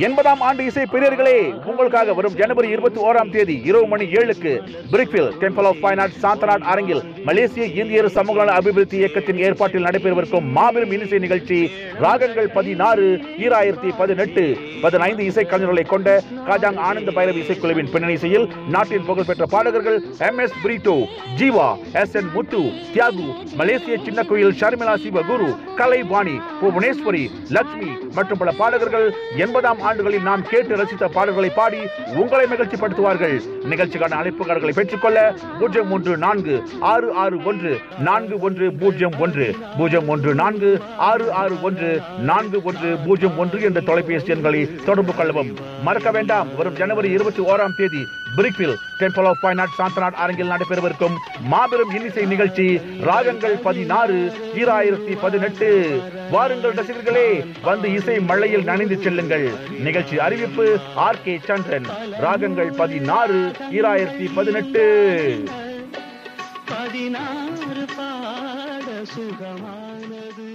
எண்பதாம் ஆண்டு இசை பிரியர்களே உங்களுக்காக வரும் ஜனவரி இருபத்தி ஓராம் தேதி இரவு மணி ஏழுக்கு Brickfields Temple of Fine Arts Shantanand அரங்கில் மலேசிய இந்தியர் சமூக நல அபிவிருத்தி இயக்கத்தின் ஏற்பாட்டில் நடைபெறவிருக்கும் மாபெரும் இசை நிகழ்ச்சி ராகங்கள் பதினாறு ஈராயிரத்தி பதினெட்டு பதினைந்து இசை கலைஞர்களை கொண்ட காஜாங் ஆனந்த பைரவ் இசைக்குழுவின் பின்னணி இசையில் நாட்டின் புகழ்பெற்ற பாடகர்கள் M S Prieto Jeeva S N Muthu Thiagu மலேசிய சின்ன கோயில் ஷர்மிளா சிவகுரு கலைவாணி புவனேஸ்வரி லட்சுமி மற்றும் பல பாடகர்கள் எண்பதாம் ஆண்டுகளில் நாம் கேட்டு ரசித்த பாடல்களை பாடி உங்களை மகிழ்ச்சிப்படுத்துவார்கள் நிகழ்ச்சிக்கான அழைப்புகாரர்களை பெற்றுக்கொள்ள பூஜ்ஜியம் ஒன்று நான்கு ஆறு ஆறு ஒன்று நான்கு ஒன்று பூஜ்ஜியம் ஒன்று பூஜ்ஜியம் ஒன்று நான்கு ஆறு ஆறு ஒன்று நான்கு ஒன்று பூஜ்ஜியம் ஒன்று என்ற தொலைபேசி எண்களை தொடர்பு கொள்ளவும் மறக்க வேண்டாம் வரும் ஜனவரி இருபத்தி ஓராம் தேதி Brickfields Temple of Fine Art Shantanand அரங்கில் நடைபெறவிருக்கும் மாபெரும் இன்னிசை நிகழ்ச்சி ராகங்கள் பதினாறு ஈராயிரத்தி பதினெட்டு வாருங்கள் ரசிகர்களே வந்து இசை மழையில் நனைந்து செல்லுங்கள் நிகழ்ச்சி அறிவிப்பு ஆர் கே சந்திரன் ராகங்கள் பதினாறு ஈராயிரத்தி பதினெட்டு பதினாறு பாட சுகமானது